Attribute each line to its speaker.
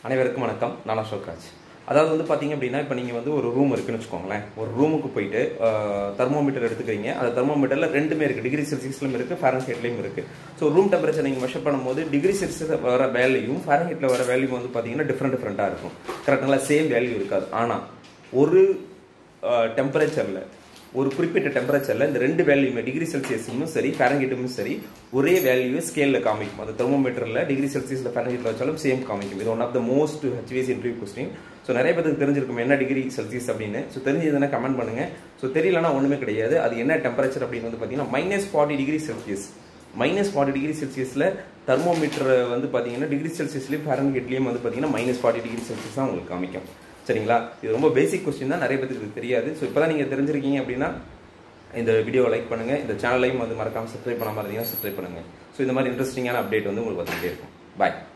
Speaker 1: அனைவருக்கும் வணக்கம் நான் அசோக்ராஜ் அதாவது வந்து பார்த்தீங்க அப்படின்னா இப்போ நீங்கள் வந்து ஒரு ரூம் இருக்குன்னு வச்சுக்கோங்களேன் ஒரு ரூமுக்கு போயிட்டு தெர்மோமீட்டர் எடுத்துக்கிறீங்க அந்த தெர்மோமீட்டரில் ரெண்டுமே இருக்குது டிகிரி செல்சியஸ்லையும் இருக்குது ஃபேரன்ஹீட்லையும் இருக்குது ஸோ ரூம் டெம்பரேச்சர் நீங்கள் மெஷர் பண்ணும்போது டிகிரி செல்சியஸ் வர வேல்யூயும் ஃபேரன்ஹீட்டில் வர வேல்யூ வந்து பார்த்தீங்கன்னா டிஃப்ரெண்ட் டிஃப்ரெண்ட்டாக இருக்கும் கரெக்டுங்களா சேம் வேல்யூ இருக்காது ஆனால் ஒரு டெம்பரேச்சரில் ஒரு குறிப்பிட்ட டெம்பரேச்சரில் இந்த ரெண்டு வேல்யூமே டிகிரி செல்சியஸும் சரி ஃபேரன்ஹீட்டும் சரி ஒரே வேல்யூ ஸ்கேலில் காமிக்கும் அந்த தெர்மோமீட்டரில் டிகிரி செல்சியஸில் ஃபேரன்ஹீட்டில் வச்சாலும் சேம் காமிக்கும் இது one of the most HVS interview question so நிறைய பேருக்கு தெரிஞ்சிருக்கும் என்ன டிகிரி செல்சியஸ் அப்படின்னு ஸோ தெரிஞ்சதுன்னா கமெண்ட் பண்ணுங்க ஸோ தெரியலனா ஒன்றுமே கிடையாது அது என்ன டெம்பரேச்சர் அப்படின்னு வந்து பார்த்தீங்கன்னா minus forty degree celsius minus forty degree செல்சியஸில் தெர்மோமீட்டர் வந்து பார்த்தீங்கன்னா டிகிரி செல்சியஸ்லேயும் ஃபேரன்ஹீட்லேயும் வந்து பார்த்தீங்கன்னா மைனஸ் ஃபார்ட்டி டிகிரி செல்சியஸ் தான் உங்களுக்கு காமிக்கும் சரிங்களா இது ரொம்ப பேசிக் கொஸ்டின் தான் நிறைய பேருக்கு இது தெரியாது ஸோ இப்போ தான் நீங்கள் தெரிஞ்சிருக்கீங்க அப்படின்னா இந்த வீடியோவை லைக் பண்ணுங்கள் இந்த சேனலையும் வந்து மறக்காமல் சப்ஸ்கிரைப் பண்ணாமல் இருந்தீங்கன்னா சப்ஸ்கிரைப் பண்ணுங்கள் ஸோ இந்த மாதிரி இன்ட்ரெஸ்டிங்கான அப்டேட் வந்து உங்களுக்கு வந்துகிட்டே இருக்கும் பாய்